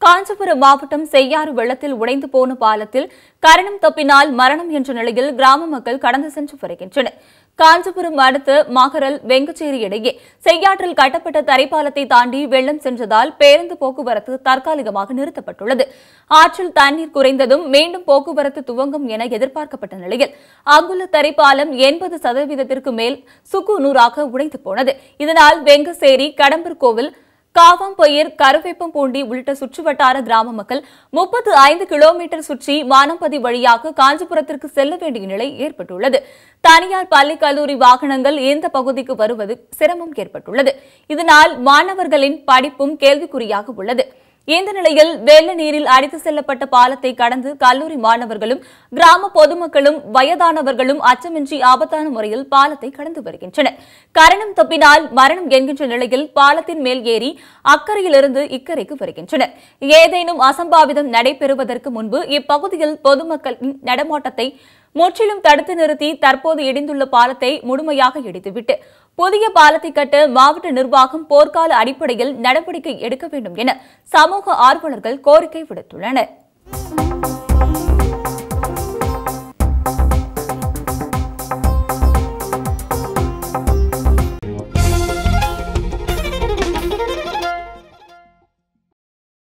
காஞ்சிபுரம் மாவட்டம் செய்யாறு வெள்ளத்தில் உடைந்து போன பாலத்தில் கரணம் தப்பினால் மரணம் என்ற நிலையில் கிராம மக்கள் கடந்து சென்று வருகின்றனர் காஞ்சிபுரம் அடுத்த மகரல் வெங்கச்சேரி இடையே செய்யாற்றில் கட்டப்பட்ட தரைப்பாலத்தை தாண்டி வெள்ளம் சென்றதால் பேருந்து போக்குவரத்து தற்காலிகமாக நிறுத்தப்பட்டுள்ளது ஆற்றில் தண்ணீர் குறைந்ததும் மீண்டும் போக்குவரத்து துவங்கும் என எதிர்பார்க்கப்பட்ட நிலையில் அங்குள்ள தரைப்பாலம் எண்பது சதவீதத்திற்கு மேல் சுக்கு நூறாக உடைந்து போனது இதனால் வெங்கசேரி கடம்பர் கோவில் காவாம்பயிர் கருவேப்பம்பூண்டி உள்ளிட்ட சுற்றுவட்டார கிராம மக்கள் முப்பத்து ஐந்து கிலோமீட்டர் சுற்றி வானம்பதி வழியாக காஞ்சிபுரத்திற்கு செல்ல வேண்டிய நிலை ஏற்பட்டுள்ளது தனியார் பள்ளி கல்லூரி வாகனங்கள் இந்த பகுதிக்கு வருவது சிரமம் ஏற்பட்டுள்ளது இதனால் மாணவர்களின் படிப்பும் கேள்விக்குறியாக உள்ளது இந்த நிலையில் வெள்ள நீரில் அடித்து செல்லப்பட்ட பாலத்தை கடந்து கல்லூரி மாணவர்களும் கிராம பொதுமக்களும் வயதானவர்களும் அச்சமின்றி ஆபத்தான முறையில் பாலத்தை கடந்து வருகின்றனர் கரணம் தப்பினால் மரணம் என்கின்ற நிலையில் பாலத்தின் மேல் ஏறி அக்கறையிலிருந்து இக்கரைக்கு வருகின்றனர் ஏதேனும் அசம்பாவிதம் நடைபெறுவதற்கு முன்பு இப்பகுதியில் பொதுமக்களின் நடமாட்டத்தை முற்றிலும் தடுத்து நிறுத்தி தற்போது இடிந்துள்ள பாலத்தை முழுமையாக இடித்துவிட்டு புதிய பாலத்தை கட்ட மாவட்ட நிர்வாகம் போர்க்கால அடிப்படையில் நடவடிக்கை எடுக்க வேண்டும் என சமூக ஆர்வலர்கள் கோரிக்கை விடுத்துள்ளனர்